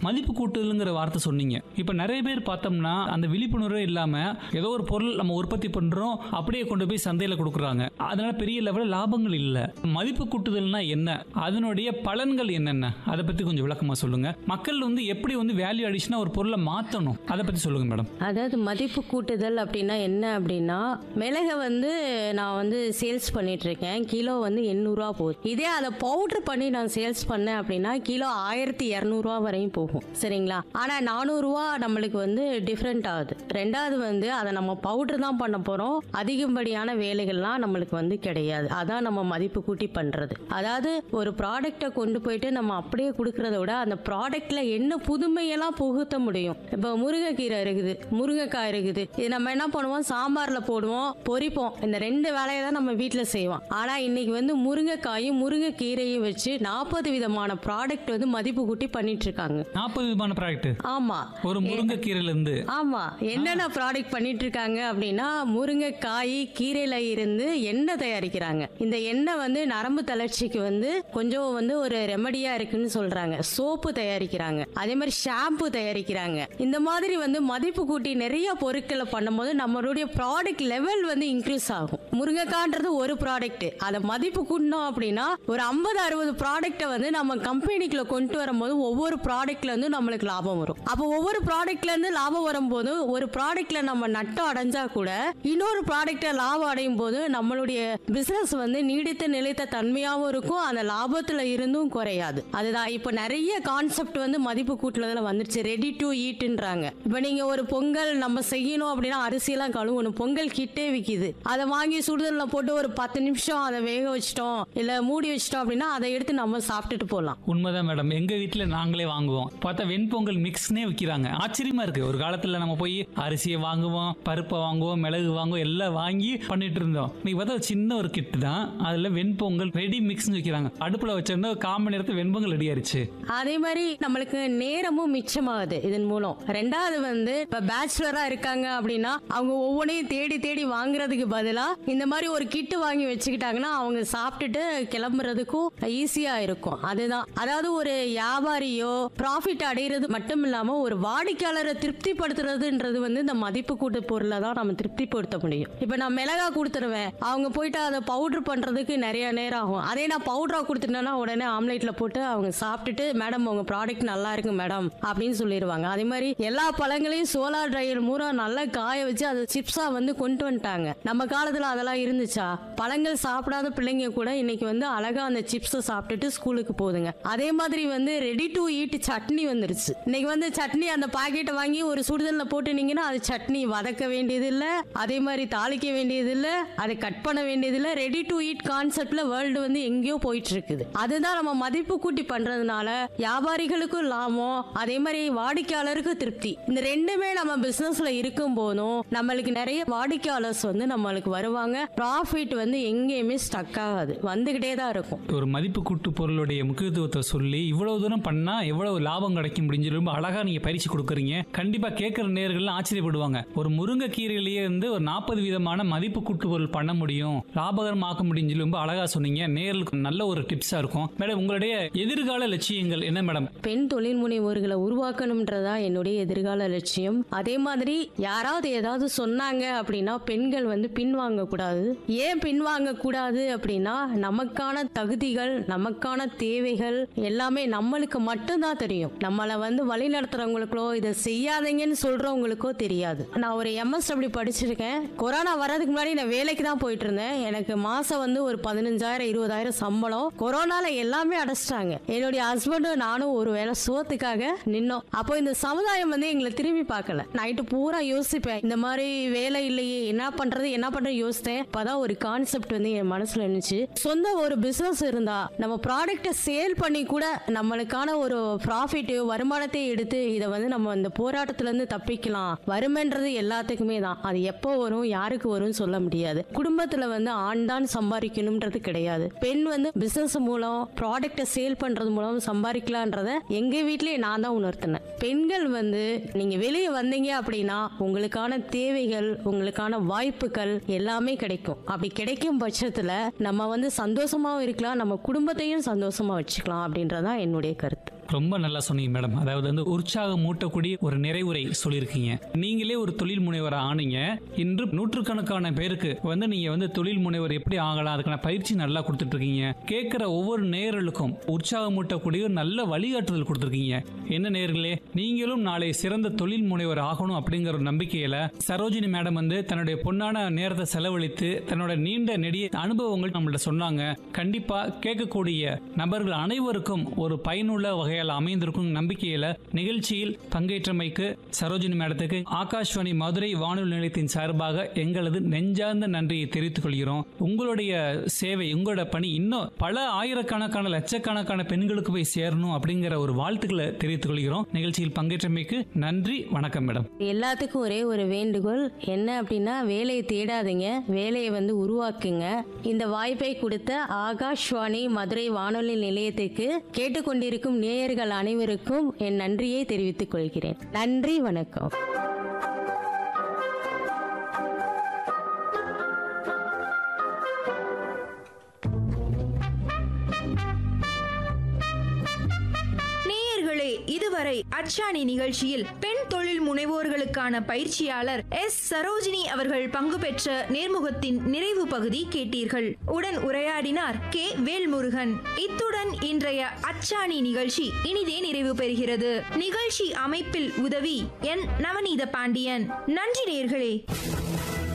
மதிப்பு கூட்டுதல்ங்கிற வார்த்தை சொன்னீங்க இப்போ நிறைய பேர் பார்த்தோம்னா அந்த விழிப்புணர்வே இல்லாம ஏதோ ஒரு பொருள் நம்ம உற்பத்தி பண்றோம் அப்படியே கொண்டு போய் சந்தையில கொடுக்குறாங்க அதனால பெரிய லெவலில் லாபங்கள் இல்லை மதிப்பு கூட்டுதல்னா என்ன அதனுடைய பலன்கள் என்னென்ன அதை பத்தி கொஞ்சம் விளக்கமா சொல்லுங்க மக்கள் வந்து எப்படி வந்து வேல்யூ அடிஷனா ஒரு பொருளை மாத்தணும் அதை பத்தி சொல்லுங்க மேடம் அதாவது மதிப்பு கூட்டுதல் அப்படின்னா என்ன அப்படின்னா மிளகை வந்து நான் வந்து சேல்ஸ் பண்ணிட்டு இருக்கேன் கிலோ வந்து எண்ணூறுரூவா போகுது இதே அதை பவுடர் பண்ணி நான் சேல்ஸ் பண்ணேன் அப்படின்னா கிலோ ஆயிரத்தி இரநூறுவா வரையும் போகும் சரிங்களா ஆனால் நானூறுரூவா நம்மளுக்கு வந்து டிஃப்ரெண்ட் ஆகுது ரெண்டாவது வந்து அதை நம்ம பவுடர் தான் பண்ண போகிறோம் அதிகப்படியான வேலைகள்லாம் நம்மளுக்கு வந்து கிடையாது அதான் நம்ம மதிப்பு கூட்டி பண்ணுறது அதாவது ஒரு ப்ராடக்டை கொண்டு போயிட்டு நம்ம அப்படியே கொடுக்கறத விட அந்த ப்ராடக்ட்ல என்ன புதுமையெல்லாம் புகுத்த முடியும் இப்போ முருங்கைக்கீரை இருக்குது முருங்கைக்காய் இருக்குது இது நம்ம என்ன பண்ணுவோம் சாம்பார்ல போடுவோம் பொரிப்போம் இந்த ரெண்டு வேலையை தான் நம்ம வீட்டில் செய்வோம் ஆனா இன்னைக்கு வந்து முருங்கைக்காயும் முருங்கைக்கீரையும் வச்சு நாற்பது விதமான ப்ராடக்ட் வந்து மதிப்பு கூட்டி பண்ணிட்டு இருக்காங்க நாற்பது விதமான ப்ராடக்ட் ஆமா ஒரு முருங்கைக்கீரையில இருந்து ஆமா என்னென்ன ப்ராடக்ட் பண்ணிட்டு இருக்காங்க அப்படின்னா முருங்கைக்காய் கீரையில இருந்து எண்ணெய் தயாரிக்கிறாங்க இந்த எண்ணெய் வந்து நரம்பு தளர்ச்சிக்கு வந்து கொஞ்சம் வந்து ஒரு ரெமடியா இருக்குன்னு சொல்றாங்க சோப்பு தயாரிக்கிறாங்க அதே மாதிரி ஷாம்பு தயாரிக்கிறாங்க இந்த மாதிரி வந்து மதிப்பு கூட்டி நிறைய பொருட்களை பண்ணும்போது நம்மளுடைய ப்ராடக்ட் லெவல் வந்து இன்க்ரீஸ் ஆகும் முருங்கைக்கான்றது ஒரு ப்ராடக்ட் அதை மதிப்பு கூட்டணும் அப்படின்னா ஒரு ஐம்பது அறுபது ப்ராடக்ட்டை வந்து நம்ம கம்பெனிக்குள்ள கொண்டு வரும்போது ஒவ்வொரு ப்ராடக்ட்ல இருந்து நம்மளுக்கு லாபம் வரும் அப்போ ஒவ்வொரு ப்ராடக்ட்ல இருந்து லாபம் வரும்போது ஒரு ப்ராடக்ட்ல நம்ம நட்டம் அடைஞ்சா கூட இன்னொரு ப்ராடக்ட்ல லாபம் அடையும் போது நம்மளுடைய பிசினஸ் வந்து நீடித்த நிலைத்த தன்மையாகவும் இருக்கும் அந்த லாபத்துல இருந்தும் குறையாது அதுதான் இப்போ நிறைய கான்செப்ட் வந்து மதிப்பு கூட்டுறதுல வந்துருச்சு ரெடி டு ஈட்ன்றாங்க இப்போ நீங்க ஒரு பொங்கல் நம்ம செய்யணும் அப்படின்னா அரிசியெல்லாம் கழுவணும் பொங்கல் கிட்டே விக்குது அதை வாங்கி சுடுதல்ல போட்டு ஒரு பத்து நிமிஷம் அதை வேக வச்சிட்டோம் இல்ல மூடி வச்சிட்டோம் அப்படின்னா அதை எடுத்து நம்ம சாப்பிட்டுட்டு போகலாம் உண்மைதான் மேடம் எங்க வீட்ல நாங்களே வாங்குவோம் பார்த்தா வெண்பொங்கல் மிக்ஸ்னே விற்கிறாங்க ஆச்சரியமா இருக்கு ஒரு காலத்துல நம்ம போய் அரிசியை வாங்குவோம் பருப்பை வாங்குவோம் மிளகு வாங்குவோம் எல்லாம் வாங்கி பண்ணிட்டு இருந்தோம் இன்னைக்கு பார்த்தா ஒரு சின்ன ஒரு கிட் தான் அதுல வெண்பொங்கல் ரெடி மிக்ஸ்னு விற்கிறாங்க அடுப்புல வச்சிருந்தா ஒரு காமன் நேரத்தில் வெண்பொங்கல் ரெடி ஆயிருச்சு அதே மாதிரி நம்மளுக்கு நேரமும் மிச்சமாகுது இதன் மூலம் ரெண்டாவது வந்து இப்ப பேச்சுலரா இருக்காங்க அப்படின்னா அவங்க ஒவ்வொன்றையும் தேடி தேடி வாங்குறதுக்கு பதிலா இந்த மாதிரி ஒரு கிட்டு வாங்கி வச்சுக்கிட்டாங்கன்னா அவங்க சாப்பிட்டுட்டு கிளம்புறதுக்கும் ஈஸியா இருக்கும் அதுதான் அதாவது ஒரு வியாபாரியோ ப்ராஃபிட் அடைகிறது மட்டும் இல்லாம ஒரு வாடிக்கையாளரை திருப்திப்படுத்துறதுன்றது வந்து இந்த மதிப்பு கூட்டு பொருளை தான் நம்ம திருப்திப்படுத்த முடியும் இப்ப நான் மிளகா கொடுத்துருவேன் அவங்க போயிட்டு அதை பவுடர் பண்றதுக்கு நிறைய நேரம் ஆகும் அதே நான் பவுடரா கொடுத்துட்டேன்னா உடனே ஆம்லேட்ல போட்டு அவங்க சாப்பிட்டுட்டு மேடம் உங்க ப்ராடக்ட் நல்லா இருக்கு மேடம் அப்படின்னு சொல்லிடுவாங்க அதே மாதிரி எல்லா பழங்களையும் சோலார் ட்ரையர் மூலம் நல்லா காய வச்சு அதை சிப்ஸா வந்து கொண்டு வந்துட்டாங்க நம்ம காலத்துல அதெல்லாம் இருந்துச்சா பழங்கள் சாப்பிடாத பிள்ளைங்க கூட இன்னைக்கு வந்து அழகா அந்த சிப்ஸை சாப்பிட்டுட்டு ஸ்கூலுக்கு போகுதுங்க அதே மாதிரி வந்து ரெடி டு ஈட் சட்னி வந்துருச்சு இன்னைக்கு வந்து சட்னி அந்த பாக்கெட்டை வாங்கி ஒரு சுடுதல்ல போட்டுனீங்கன்னா அது சட்னி வதக்க வேண்டியது இல்ல அதே மாதிரி தாளிக்க வேண்டியது இல்ல அதை கட் பண்ண வேண்டியது இல்ல ரெடி டு ஈட் கான்செப்ட்ல வேர்ல்டு வந்து எங்கேயோ போயிட்டு இருக்குது அதுதான் நம்ம மதிப்பு கூட்டி பண்றதுனால வியாபாரிகளுக்கும் லாபம் அதே மாதிரி வாடிக்கையாளருக்கும் திருப்தி இந்த ரெண்டுமே நம்ம பிசினஸ்ல இருக்கும் போதும் நம்மளுக்கு நிறைய வாடிக்கையாளர்ஸ் வந்து நம்மளுக்கு வருவாங்க ப்ராஃபிட் வந்து எங்கேயுமே ஸ்டக் ஆகாது வந்துகிட்டே தான் இருக்கும் ஒரு மதிப்பு கூட்டு பொருளுடைய முக்கியத்துவத்தை சொல்லி இவ்வளவு தூரம் பண்ணா எவ்வளவு லாபம் கிடைக்கும் அப்படின்னு சொல்லி ரொம்ப அழகா நீங்க பயிற்சி கொடுக்குறீங்க கண்டிப்பா கேட்கிற நேர்கள்லாம் ஆச்சரியப்படுவாங்க ஒரு முருங்கைக்கீரையிலேயே இருந்து ஒரு நாற்பது விதமான மதிப்பு கூட்டு பொருள் பண்ண முடியும் லாபகரமாக்க முடியும்னு சொல்லி ரொம்ப அழகா சொன்னீங்க நேர்களுக்கு நல்ல ஒரு டிப்ஸா இருக்கும் மேடம் உங்களுடைய எதிர்கால லட்சியங்கள் என்ன மேடம் பெண் தொழில் முனைவோர்களை உருவாக்கணும்ன்றதா என்னுடைய எதிர்கால லட்சியம் அதே மாதிரி யாராவது ஏதாவது சொன்னாங்க அப்படின்னா பெண்கள் வந்து பின்வாங்க கூடாது ஏன் பின்வாங்க கூடாது அப்படின்னா நமக்கான தகுதிகள் நமக்கான தேவைகள் எல்லாமே நம்மளுக்கு மட்டும்தான் தெரியும் நம்மளை வந்து வழி நடத்துறவங்களுக்கோ இதை செய்யாதீங்கன்னு சொல்றவங்களுக்கோ தெரியாது நான் ஒரு எம்எஸ்டபிள்யூ படிச்சிருக்கேன் கொரோனா வர்றதுக்கு முன்னாடி நான் வேலைக்கு தான் போயிட்டு இருந்தேன் எனக்கு மாசம் வந்து ஒரு பதினஞ்சாயிரம் இருபதாயிரம் சம்பளம் கொரோனால எல்லாமே அடைச்சிட்டாங்க என்னுடைய ஹஸ்பண்டும் நானும் ஒரு வேலை சோத்துக்காக நின்னோம் அப்போ இந்த சமுதாயம் வந்து எங்களை திரும்பி பார்க்கல நைட்டு பூரா யோசிப்பேன் இந்த மாதிரி வேலை இல்லையே என்ன பண்றது என்ன பண்றது யோசித்தேன் அப்பதான் ஒரு கான்செப்ட் வந்து என் மனசுல இருந்துச்சு சொந்த ஒரு பிசினஸ் இருந்தா நம்ம ப்ராடக்ட்டை சேல் பண்ணி கூட நம்மளுக்கான ஒரு ப்ராஃபிட் வருமானத்தை எடுத்து இதை வந்து நம்ம இந்த போராட்டத்துல இருந்து தப்பிக்கலாம் வறுமைன்றது எல்லாத்துக்குமே தான் அது எப்போ வரும் யாருக்கு வரும்னு சொல்ல முடியாது குடும்பத்துல வந்து ஆண் தான் சம்பாதிக்கணும்ன்றது கிடையாது பெண் வந்து பிசினஸ் மூலம் ப்ராடக்ட்டை சேல் பண்றது மூலம் சம்பாதிக்கலான்றத எங்க வீட்லயே நான் தான் உணர்த்தினேன் பெண்கள் வந்து நீங்க வெளியே வந்தீங்க அப்படின்னா உங்களுக்கான தேவைகள் உங்களுக்கான வாய்ப்புகள் எல்லாமே கிடைக்கும் அப்படி கிடைக்கும் பட்சத்துல நம்ம வந்து சந்தோஷமாவும் இருக்கலாம் நம்ம குடும்பத்தையும் சந்தோஷமா வச்சுக்கலாம் அப்படின்றதான் என்னுடைய கருத்து ரொம்ப நல்லா சொன்னீங்க மேடம் அதாவது வந்து உற்சாகம் மூட்டக்கூடிய ஒரு நிறைவுரை சொல்லியிருக்கீங்க நீங்களே ஒரு தொழில் முனைவர் ஆனீங்க இன்று நூற்றுக்கணக்கான பேருக்கு வந்து நீங்க வந்து தொழில் முனைவர் எப்படி ஆகலாம் அதுக்கான பயிற்சி நல்லா கொடுத்துட்டு இருக்கீங்க கேட்கிற ஒவ்வொரு நேயர்களுக்கும் உற்சாகம் மூட்டக்கூடிய ஒரு நல்ல வழிகாட்டுதல் கொடுத்துருக்கீங்க என்ன நேயர்களே நீங்களும் நாளை சிறந்த தொழில் முனைவர் ஆகணும் அப்படிங்கிற ஒரு நம்பிக்கையில சரோஜினி மேடம் வந்து தன்னுடைய பொன்னான நேரத்தை செலவழித்து தன்னோட நீண்ட நெடிய அனுபவங்கள் நம்மள்ட்ட சொன்னாங்க கண்டிப்பா கேட்கக்கூடிய நபர்கள் அனைவருக்கும் ஒரு பயனுள்ள வகையில் அமைந்திருக்கும் நம்பிக்கையில நிகழ்ச்சியில் பங்கேற்றமைக்கு சரோஜினி மேடத்துக்கு ஆகாஷ்வாணி மதுரை வானொலி நிலையத்தின் சார்பாக எங்களது நெஞ்சார்ந்த நன்றியை தெரிவித்துக் கொள்கிறோம் உங்களுடைய சேவை உங்களோட பணி இன்னும் பல ஆயிரக்கணக்கான லட்சக்கணக்கான பெண்களுக்கு போய் சேரணும் அப்படிங்கிற ஒரு வாழ்த்துக்களை தெரிவித்துக் கொள்கிறோம் நிகழ்ச்சியில் பங்கேற்றமைக்கு நன்றி வணக்கம் மேடம் எல்லாத்துக்கும் ஒரே ஒரு வேண்டுகோள் என்ன அப்படின்னா வேலையை தேடாதீங்க வேலையை வந்து உருவாக்குங்க இந்த வாய்ப்பை கொடுத்த ஆகாஷ்வாணி மதுரை வானொலி நிலையத்திற்கு கேட்டுக்கொண்டிருக்கும் நேயர்கள் அனைவருக்கும் என் நன்றியை தெரிவித்துக் கொள்கிறேன் நன்றி வணக்கம் நேயர்களே இதுவரை அச்சாணி நிகழ்ச்சியில் பெண் தொழில் முனைவோர்களுக்கான பயிற்சியாளர் எஸ் சரோஜினி அவர்கள் பங்கு பெற்ற நேர்முகத்தின் நிறைவு பகுதி கேட்டீர்கள் உடன் உரையாடினார் கே வேல்முருகன் இத்துடன் இன்றைய அச்சாணி நிகழ்ச்சி இனிதே நிறைவு பெறுகிறது நிகழ்ச்சி அமைப்பில் உதவி என் நவநீத பாண்டியன் நன்றி நேயர்களே